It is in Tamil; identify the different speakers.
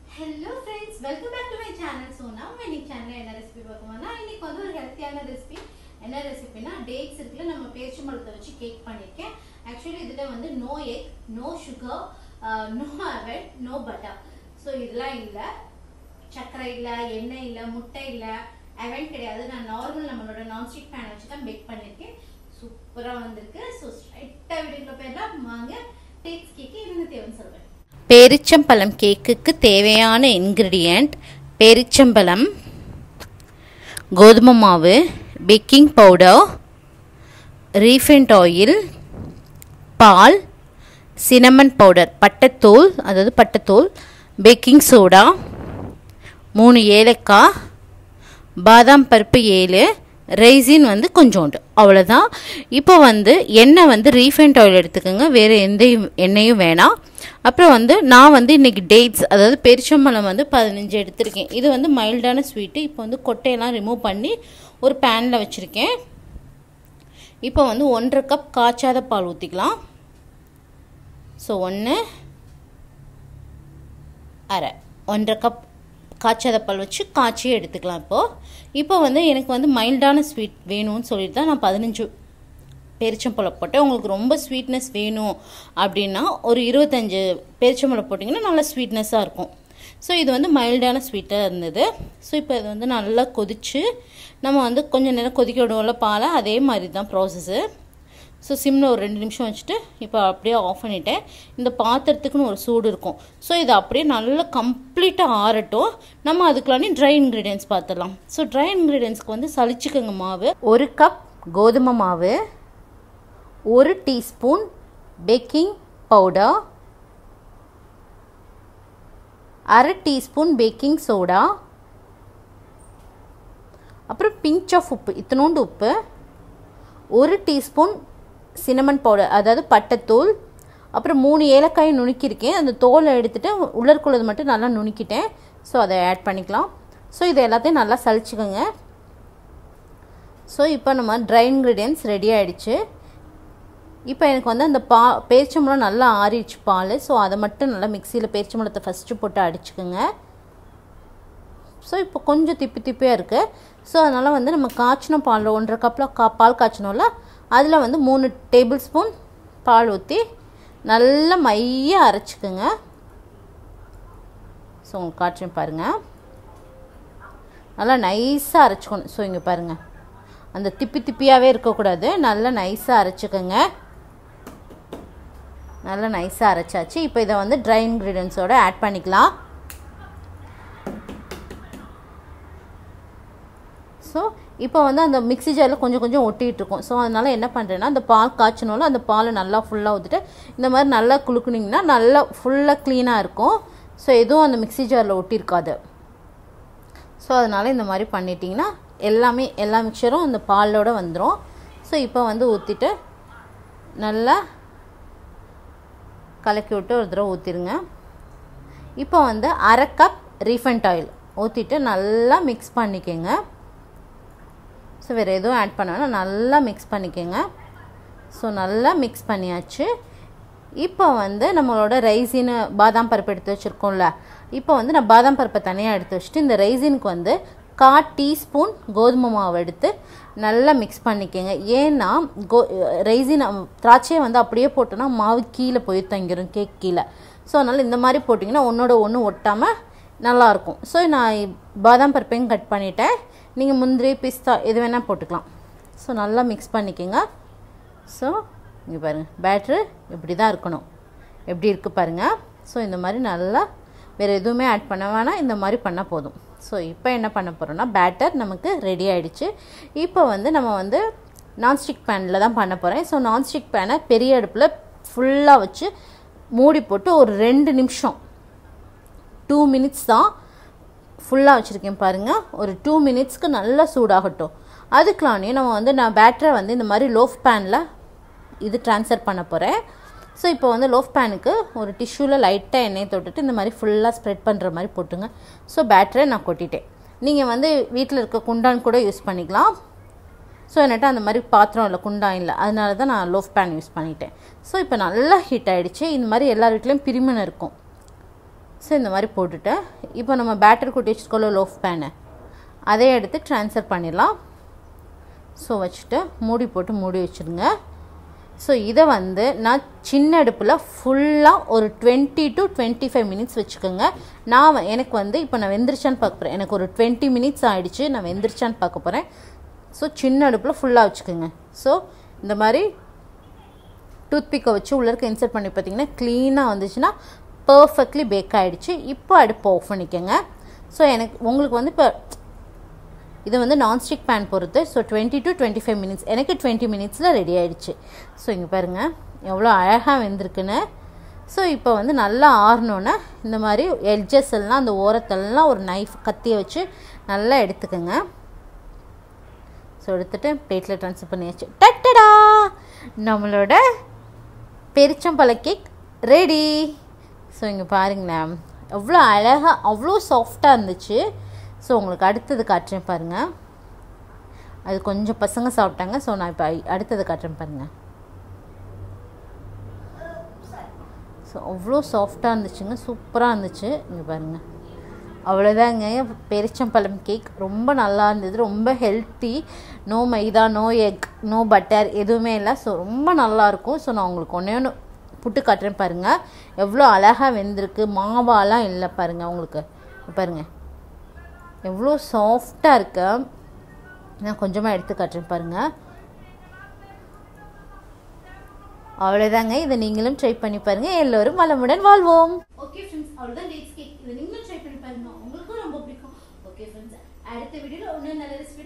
Speaker 1: hello friends welcome back to my channel Sona இன்னைக்கு சேனலில் என்ன ரெசிபி பார்க்கணும்னா இன்னைக்கு வந்து ஒரு ஹெல்த்தியான ரெசிபி என்ன ரெசிபினா டேட்ஸ் இருக்குல்ல நம்ம பேரிச்சம்பழத்தை வச்சு கேக் பண்ணியிருக்கேன் ஆக்சுவலி இதில் வந்து no egg no sugar no oven no butter so இதெல்லாம் இல்லை சர்க்கரை இல்லை எண்ணெய் இல்லை முட்டை இல்லை அவன் கிடையாது நான் நார்மல் நம்மளோட நான்ஸ்டிக் பேன் வச்சு தான் பேக் பண்ணியிருக்கேன் சூப்பராக வந்திருக்கு ஸோ ஸ்ட்ரைட்டாக வீடியோக்குள்ள போயிடலாம் வாங்க டேட்ஸ் கேக்கு என்ன தேவைன்னு சொல்கிறேன்
Speaker 2: பேரிச்சம்பழம் கேக்குக்கு தேவையான இன்க்ரீடியண்ட் பேரிச்சம்பழம் கோதுமை மாவு பேக்கிங் பவுடர் ரீஃபைண்ட் ஆயில் பால் சினமன் பவுடர் பட்டைத்தூள் அதாவது பட்டைத்தூள் பேக்கிங் சோடா மூணு ஏலக்காய் பாதாம் பருப்பு ஏழு ரைசின் வந்து கொஞ்சோண்டு அவ்வளோதான் இப்போ வந்து எண்ணெய் வந்து ரீஃபைண்ட் ஆயில் எடுத்துக்கோங்க வேறு எந்த எண்ணெயும் வேணாம் அப்புறம் வந்து நான் வந்து இன்றைக்கி டேட்ஸ் அதாவது பெரிச்சம்பழம் வந்து பதினஞ்சு எடுத்திருக்கேன் இது வந்து மைல்டான ஸ்வீட்டு இப்போ வந்து கொட்டையெல்லாம் ரிமூவ் பண்ணி ஒரு பேனில் வச்சுருக்கேன் இப்போ வந்து ஒன்றரை கப் காய்ச்சாத பால் ஊற்றிக்கலாம் ஸோ ஒன்று அரை ஒன்றரை கப் காய்ச்சாத பால் வச்சு காய்ச்சி எடுத்துக்கலாம் இப்போது இப்போ வந்து எனக்கு வந்து மைல்டான ஸ்வீட் வேணும்னு சொல்லிட்டு தான் நான் பதினஞ்சு பேரிச்சம்பழம் போட்டேன் உங்களுக்கு ரொம்ப ஸ்வீட்னஸ் வேணும் அப்படின்னா ஒரு இருபத்தஞ்சு பேரிச்சம்பழம் போட்டிங்கன்னா நல்லா ஸ்வீட்னஸாக இருக்கும் ஸோ இது வந்து மைல்டான ஸ்வீட்டாக இருந்தது ஸோ இப்போ இது வந்து நல்லா கொதித்து நம்ம வந்து கொஞ்சம் நேரம் கொதிக்க விடுவோம்ல பாலை அதே மாதிரி தான் ப்ராசஸ்ஸு ஸோ சிம்மில் ஒரு ரெண்டு நிமிஷம் வச்சுட்டு இப்போ அப்படியே ஆஃப் பண்ணிட்டேன் இந்த பாத்திரத்துக்குன்னு ஒரு சூடு இருக்கும் ஸோ இது அப்படியே நல்லா கம்ப்ளீட்டாக ஆறட்டும் நம்ம அதுக்குள்ளானே ட்ரை இன்க்ரீடியன்ஸ் பார்த்துடலாம் ஸோ ட்ரை இன்க்ரீடியன்ஸ்க்கு வந்து சளிச்சுக்கோங்க மாவு ஒரு கப் கோதுமை மாவு ஒரு டீஸ்பூன் பேக்கிங் பவுடர் அரை டீஸ்பூன் பேக்கிங் சோடா அப்புறம் பிஞ்ச் ஆஃப் உப்பு இத்தினோண்டு உப்பு ஒரு டீஸ்பூன் சினமன் பவுடர் அதாவது பட்டைத்தூள் அப்புறம் மூணு ஏலக்காயை நுணுக்கியிருக்கேன் அந்த தோலை எடுத்துகிட்டு உள்ளருக்குள்ளது மட்டும் நல்லா நுணுக்கிட்டேன் ஸோ அதை ஆட் பண்ணிக்கலாம் ஸோ இது எல்லாத்தையும் நல்லா சளிச்சுக்கோங்க ஸோ இப்போ நம்ம ட்ரை இன்க்ரீடியன்ஸ் ரெடி ஆகிடுச்சு இப்போ எனக்கு வந்து அந்த பா பேரிச்சம்பழம் நல்லா ஆறிடுச்சு பால் ஸோ அதை மட்டும் நல்லா மிக்சியில் பேரிச்சம்பழத்தை ஃபஸ்ட்டு போட்டு அடிச்சுக்கோங்க ஸோ இப்போ கொஞ்சம் திப்பி திப்பியாக இருக்குது ஸோ அதனால் வந்து நம்ம காய்ச்சின பாலில் ஒன்றரை கப்பில் கா பால் காய்ச்சினோம்ல அதில் வந்து மூணு டேபிள் ஸ்பூன் பால் ஊற்றி நல்லா மைய அரைச்சிக்கோங்க ஸோ உங்களுக்கு காய்ச்சி பாருங்கள் நல்லா நைஸாக அரைச்சிக்கணும் ஸோ இங்கே பாருங்கள் அந்த திப்பி திப்பியாகவே இருக்கக்கூடாது நல்லா நைஸாக அரைச்சிக்கோங்க நல்லா நைஸாக அரைச்சாச்சு இப்போ இதை வந்து ட்ரை இன்க்ரீடியன்ஸோடு ஆட் பண்ணிக்கலாம் ஸோ இப்போ வந்து அந்த மிக்ஸி ஜாரில் கொஞ்சம் கொஞ்சம் ஒட்டிகிட்டு இருக்கும் ஸோ அதனால் என்ன பண்ணுறேன்னா அந்த பால் காய்ச்சனாலும் அந்த பாலை நல்லா ஃபுல்லாக ஊற்றிட்டு இந்த மாதிரி நல்லா குலுக்குனிங்கன்னா நல்லா ஃபுல்லாக க்ளீனாக இருக்கும் ஸோ எதுவும் அந்த மிக்ஸி ஜாரில் ஒட்டியிருக்காது ஸோ அதனால் இந்த மாதிரி பண்ணிட்டீங்கன்னா எல்லாமே எல்லா மிக்சரும் அந்த பாலோட வந்துடும் ஸோ இப்போ வந்து ஊற்றிட்டு நல்லா கலக்கி விட்டு ஒரு தடவை ஊற்றிடுங்க இப்போ வந்து அரை கப் ரீஃபண்ட் ஆயில் ஊற்றிட்டு நல்லா மிக்ஸ் பண்ணிக்கோங்க ஸோ வேறு எதுவும் ஆட் பண்ண வேணாம் நல்லா மிக்ஸ் பண்ணிக்கோங்க ஸோ நல்லா மிக்ஸ் பண்ணியாச்சு இப்போ வந்து நம்மளோட ரைசின்னு பாதாம் பருப்பு எடுத்து வச்சுருக்கோம்ல இப்போ வந்து நான் பாதாம் பருப்பை தனியாக எடுத்து வச்சுட்டு இந்த ரைசினுக்கு வந்து கா டீஸ்பூன் கோதுமை மாவு எடுத்து நல்லா மிக்ஸ் பண்ணிக்கோங்க ஏன்னா கோ ரைசின் திராட்சையை வந்து அப்படியே போட்டோன்னா மாவு கீழே போய் தங்கிடும் கேக் கீழே ஸோ அதனால் இந்த மாதிரி போட்டிங்கன்னா ஒன்றோட ஒன்று ஒட்டாமல் நல்லாயிருக்கும் ஸோ நான் பாதாம் பருப்பையும் கட் பண்ணிட்டேன் நீங்கள் முந்திரி பிஸ்தா எது வேணால் போட்டுக்கலாம் ஸோ நல்லா மிக்ஸ் பண்ணிக்கோங்க ஸோ இங்கே பாருங்கள் பேட்ரு இப்படி தான் இருக்கணும் எப்படி இருக்குது பாருங்கள் ஸோ இந்த மாதிரி நல்லா வேறு எதுவுமே ஆட் பண்ண வேணாம் இந்த மாதிரி பண்ணால் போதும் ஸோ இப்போ என்ன பண்ண போகிறோம்னா பேட்டர் நமக்கு ரெடி ஆகிடுச்சு இப்போ வந்து நம்ம வந்து நான்ஸ்டிக் பேனில் தான் பண்ண போகிறேன் ஸோ நான்ஸ்டிக் பேனை பெரிய அடுப்பில் ஃபுல்லாக வச்சு மூடி போட்டு ஒரு ரெண்டு நிமிஷம் டூ மினிட்ஸ் தான் ஃபுல்லாக வச்சுருக்கேன் பாருங்கள் ஒரு டூ மினிட்ஸ்க்கு நல்லா சூடாகட்டும் அதுக்குலானே நம்ம வந்து நான் பேட்டரை வந்து இந்த மாதிரி லோஃப் பேனில் இது ட்ரான்ஸ்ஃபர் பண்ண போகிறேன் ஸோ இப்போ வந்து லோஃப் பேனுக்கு ஒரு டிஷ்யூவில் லைட்டாக எண்ணெயை தொட்டுட்டு இந்த மாதிரி ஃபுல்லாக ஸ்ப்ரெட் பண்ணுற மாதிரி போட்டுங்க ஸோ பேட்டரை நான் கொட்டிட்டேன் நீங்கள் வந்து வீட்டில் இருக்க குண்டான் கூட யூஸ் பண்ணிக்கலாம் ஸோ என்கிட்ட அந்த மாதிரி பாத்திரம் இல்லை குண்டான் இல்லை அதனால தான் நான் லோஃப் பேன் யூஸ் பண்ணிட்டேன் ஸோ இப்போ நல்லா ஹீட் ஆகிடுச்சு இந்த மாதிரி எல்லார் வீட்லேயும் பிரிமன் இருக்கும் ஸோ இந்த மாதிரி போட்டுட்டேன் இப்போ நம்ம பேட்டர் கொட்டி வச்சுருக்கோம்ல லோஃப் பேனை அதை எடுத்து ட்ரான்ஸ்ஃபர் பண்ணிடலாம் ஸோ வச்சுட்டு மூடி போட்டு மூடி வச்சுருங்க ஸோ இதை வந்து நான் சின்ன அடுப்பில் ஃபுல்லாக ஒரு twenty to twenty five minutes வச்சுக்கோங்க நான் வ- எனக்கு வந்து இப்போ நான் வெந்திரிச்சான்னு பார்க்க போகிறேன் எனக்கு ஒரு டுவெண்ட்டி மினிட்ஸ் ஆயிடுச்சு நான் வெந்திரிச்சான்னு பார்க்க போகிறேன் ஸோ சின்ன அடுப்பில் ஃபுல்லாக வச்சுக்கோங்க ஸோ இந்த மாதிரி டூத்பிக்கை வச்சு உள்ள இருக்க இன்சர்ட் பண்ணி பார்த்தீங்கன்னா க்ளீனாக வந்துச்சுன்னா பர்ஃபெக்ட்லி பேக் ஆகிடுச்சு இப்போ அடுப்பு ஆஃப் பண்ணிக்கோங்க ஸோ எனக்கு உங்களுக்கு வந்து இப்போ இது வந்து நான்ஸ்டிக் பேன் பொறுத்து so twenty to twenty five minutes எனக்கு டுவெண்ட்டி மினிட்ஸில் ரெடி ஆயிடுச்சு ஸோ இங்கே பாருங்கள் எவ்வளோ அழகாக வெந்திருக்குன்னு ஸோ இப்போ வந்து நல்லா ஆறினோன்னே இந்த மாதிரி எட்ஜஸ் எல்லாம் அந்த ஓரத்தெல்லாம் ஒரு நைஃப் கத்தியை வச்சு நல்லா எடுத்துக்கோங்க ஸோ எடுத்துட்டு பிளேட்டில் ட்ரான்ஸ்ஃபர் பண்ணியாச்சு டட்டடா நம்மளோட பெரிச்சம்பழ கேக் ரெடி ஸோ இங்கே பாருங்களேன் எவ்வளோ அழகாக அவ்வளோ சாஃப்டாக இருந்துச்சு ஸோ உங்களுக்கு அடுத்தது காட்டுறேன் பாருங்கள் அது கொஞ்சம் பசங்க சாப்பிட்டாங்க ஸோ நான் இப்போ அடுத்தது காட்டுறேன் பாருங்கள் ஸோ அவ்வளோ சாஃப்டாக இருந்துச்சுங்க சூப்பராக இருந்துச்சு இங்கே பாருங்கள் அவ்வளோதாங்க பெரிச்சம்பழம் கேக் ரொம்ப நல்லா இருந்தது ரொம்ப healthy no maida no egg no butter எதுவுமே இல்லை ஸோ ரொம்ப நல்லாயிருக்கும் ஸோ நான் உங்களுக்கு ஒன்றே ஒன்று புட்டு காட்டுறேன் பாருங்கள் எவ்வளோ அழகாக வெந்திருக்கு மாவாலாம் இல்லை பாருங்கள் உங்களுக்கு இங்க பாருங்கள் எவ்வளோ சாஃப்டாக இருக்கு நான் கொஞ்சமாக எடுத்து காட்டுறேன் பாருங்கள் அவ்வளோதாங்க இதை நீங்களும் ட்ரை பண்ணி பாருங்கள் எல்லோரும் வளமுடன் வாழ்வோம்
Speaker 1: ஓகே ஃப்ரெண்ட்ஸ் அவ்வளோதான் டேட்ஸ் கேக் இதை நீங்களும் ட்ரை பண்ணி பாருங்க உங்களுக்கும் ரொம்ப பிடிக்கும் ஓகே ஃப்ரெண்ட்ஸ் அடுத்த வீடியோவில் இன்னும் நல்ல ரெசிபி